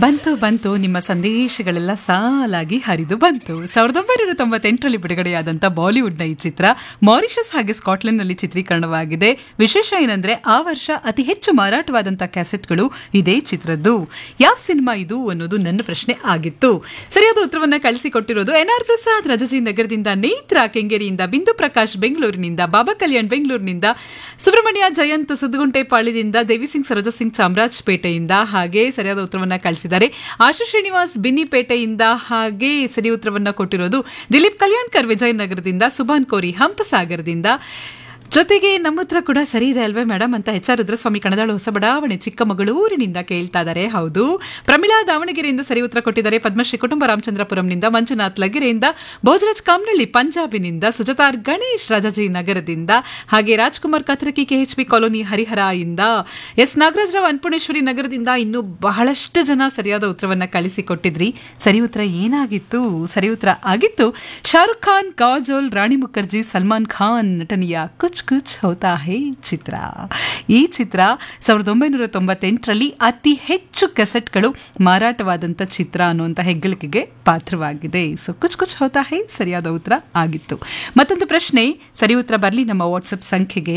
ಬಂತು ಬಂತು ನಿಮ್ಮ ಸಂದೇಶಗಳೆಲ್ಲ ಸಾಲಾಗಿ ಹರಿದು ಬಂತು ಸಾವಿರದ ಒಂಬೈನೂರ ತೊಂಬತ್ತೆಂಟರಲ್ಲಿ ಬಿಡುಗಡೆಯಾದಂಥ ಬಾಲಿವುಡ್ನ ಈ ಚಿತ್ರ ಮಾರಿಷಸ್ ಹಾಗೆ ಸ್ಕಾಟ್ಲೆಂಡ್ನಲ್ಲಿ ಚಿತ್ರೀಕರಣವಾಗಿದೆ ವಿಶೇಷ ಏನಂದ್ರೆ ಆ ವರ್ಷ ಅತಿ ಹೆಚ್ಚು ಮಾರಾಟವಾದಂಥ ಕ್ಯಾಸೆಟ್ಗಳು ಇದೇ ಚಿತ್ರದ್ದು ಯಾವ ಸಿನಿಮಾ ಇದು ಅನ್ನೋದು ನನ್ನ ಪ್ರಶ್ನೆ ಆಗಿತ್ತು ಸರಿಯಾದ ಉತ್ತರವನ್ನ ಕಳಿಸಿಕೊಟ್ಟಿರೋದು ಎನ್ ಆರ್ ಪ್ರಸಾದ್ ರಜಜಿ ನಗರದಿಂದ ನೇತ್ರ ಕೆಂಗೇರಿಯಿಂದ ಬಿಂದು ಪ್ರಕಾಶ್ ಬೆಂಗಳೂರಿನಿಂದ ಬಾಬಾ ಕಲ್ಯಾಣ್ ಬೆಂಗಳೂರಿನಿಂದ ಸುಬ್ರಹ್ಮಣ್ಯ ಜಯಂತ್ ಸುದ್ಗುಂಟೆ ಪಾಳ್ಯದಿಂದ ದೇವಿಸಿಂಗ್ ಸರೋಜ ಸಿಂಗ್ ಚಾಮರಾಜಪೇಟೆಯಿಂದ ಹಾಗೆ ಸರಿಯಾದ ಉತ್ತರವನ್ನ ಕಳಿಸಿದ್ದಾರೆ ಆಶು ಶ್ರೀನಿವಾಸ್ ಬಿನ್ನಿಪೇಟೆಯಿಂದ ಹಾಗೆ ಸರಿ ಉತ್ತರವನ್ನ ಕೊಟ್ಟಿರೋದು ದಿಲೀಪ್ ಕಲ್ಯಾಣ್ಕರ್ ವಿಜಯನಗರದಿಂದ ಸುಭಾನ್ ಕೋರಿ ಹಂಪಸಾಗರದಿಂದ ಜೊತೆಗೆ ನಮ್ಮ ಹತ್ರ ಕೂಡ ಸರಿ ಇದೆ ಅಲ್ವೇ ಮೇಡಮ್ ಅಂತ ಎಚ್ ಆರ್ ರುದ್ರಸ್ವಾಮಿ ಕಣದಾಳು ಹೊಸ ಬಡಾವಣೆ ಚಿಕ್ಕಮಗಳೂರಿನಿಂದ ಕೇಳ್ತಾ ಇದ್ದಾರೆ ಹೌದು ಪ್ರಮಿಳಾ ದಾವಣಗೆರೆಯಿಂದ ಸರಿ ಉತ್ತರ ಕೊಟ್ಟಿದ್ದಾರೆ ಪದ್ಮಶ್ರೀ ಕುಟುಂಬ ರಾಮಚಂದ್ರಪುರಂನಿಂದ ಮಂಜುನಾಥ್ ಲಗೆರೆಯಿಂದ ಭೋಜರಾಜ್ ಕಾಮ್ನಳ್ಳಿ ಪಂಜಾಬಿನಿಂದ ಸುಜತಾರ್ ಗಣೇಶ್ ರಾಜಾಜಿ ನಗರದಿಂದ ಹಾಗೆ ರಾಜ್ಕುಮಾರ್ ಕತ್ರಕಿ ಕೆಎಚ್ಪಿ ಕಾಲೋನಿ ಹರಿಹರ ಇಂದ ಎಸ್ ನಾಗರಾಜರಾವ್ ಅನ್ಪುಣೇಶ್ವರಿ ನಗರದಿಂದ ಇನ್ನು ಬಹಳಷ್ಟು ಜನ ಸರಿಯಾದ ಉತ್ತರವನ್ನ ಕಳಿಸಿಕೊಟ್ಟಿದ್ರಿ ಸರಿ ಉತ್ತರ ಏನಾಗಿತ್ತು ಸರಿ ಉತ್ತರ ಆಗಿತ್ತು ಶಾರುಖ್ ಖಾನ್ ಕಾಜೋಲ್ ರಾಣಿ ಮುಖರ್ಜಿ ಸಲ್ಮಾನ್ ಖಾನ್ ನಟನೆಯ ಕುಚ್ ಕುಚ್ ಹೋತಾ ಹೇ ಚಿತ್ರ ಈ ಚಿತ್ರ ಸಾವಿರದ ಒಂಬೈನೂರ ತೊಂಬತ್ತೆಂಟರಲ್ಲಿ ಅತಿ ಹೆಚ್ಚು ಕೆಸೆಟ್ಗಳು ಮಾರಾಟವಾದಂಥ ಚಿತ್ರ ಅನ್ನುವಂಥ ಹೆಗ್ಗಳಿಕೆಗೆ ಪಾತ್ರವಾಗಿದೆ ಸೊ ಕುಚ್ ಕುಚ್ ಹೋತಾ ಹೇ ಸರಿಯಾದ ಉತ್ತರ ಆಗಿತ್ತು ಮತ್ತೊಂದು ಪ್ರಶ್ನೆ ಸರಿ ಉತ್ತರ ಬರಲಿ ನಮ್ಮ ವಾಟ್ಸಪ್ ಸಂಖ್ಯೆಗೆ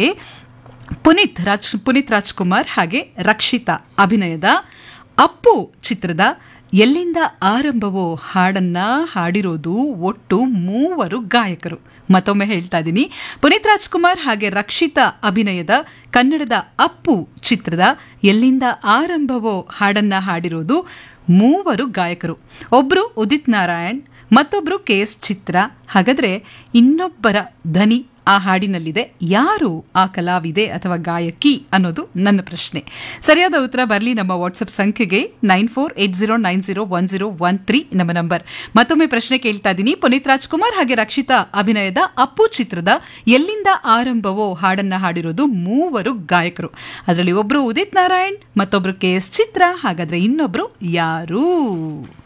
ಪುನೀತ್ ರಾಜ್ ಪುನೀತ್ ರಾಜ್ಕುಮಾರ್ ಹಾಗೆ ರಕ್ಷಿತಾ ಅಭಿನಯದ ಅಪ್ಪು ಚಿತ್ರದ ಎಲ್ಲಿಂದ ಆರಂಭವೋ ಹಾಡನ್ನ ಹಾಡಿರೋದು ಒಟ್ಟು ಮೂವರು ಗಾಯಕರು ಮತ್ತೊಮ್ಮೆ ಹೇಳ್ತಾ ಇದ್ದೀನಿ ಪುನೀತ್ ರಾಜ್ಕುಮಾರ್ ಹಾಗೆ ರಕ್ಷಿತಾ ಅಭಿನಯದ ಕನ್ನಡದ ಅಪ್ಪು ಚಿತ್ರದ ಎಲ್ಲಿಂದ ಆರಂಭವೋ ಹಾಡನ್ನ ಹಾಡಿರೋದು ಮೂವರು ಗಾಯಕರು ಒಬ್ರು ಉದಿತ್ ನಾರಾಯಣ್ ಮತ್ತೊಬ್ರು ಕೆ ಎಸ್ ಚಿತ್ರ ಹಾಗಾದ್ರೆ ಇನ್ನೊಬ್ಬರ ಧ್ವನಿ ಆ ಹಾಡಿನಲ್ಲಿದೆ ಯಾರು ಆ ಕಲಾವಿದೆ ಅಥವಾ ಗಾಯಕಿ ಅನ್ನೋದು ನನ್ನ ಪ್ರಶ್ನೆ ಸರಿಯಾದ ಉತ್ತರ ಬರಲಿ ನಮ್ಮ ವಾಟ್ಸಪ್ ಸಂಖ್ಯೆಗೆ nine four eight zero nine zero one zero one three ನಮ್ಮ ನಂಬರ್ ಮತ್ತೊಮ್ಮೆ ಪ್ರಶ್ನೆ ಕೇಳ್ತಾ ಇದ್ದೀನಿ ಪುನೀತ್ ರಾಜ್ಕುಮಾರ್ ಹಾಗೆ ರಕ್ಷಿತಾ ಅಭಿನಯದ ಅಪ್ಪು ಚಿತ್ರದ ಎಲ್ಲಿಂದ ಆರಂಭವೋ ಹಾಡನ್ನ ಹಾಡಿರೋದು ಮೂವರು ಗಾಯಕರು ಅದರಲ್ಲಿ ಒಬ್ರು ಉದಿತ್ ನಾರಾಯಣ್ ಮತ್ತೊಬ್ರು ಕೆ ಎಸ್ ಚಿತ್ರ ಹಾಗಾದ್ರೆ ಇನ್ನೊಬ್ರು ಯಾರು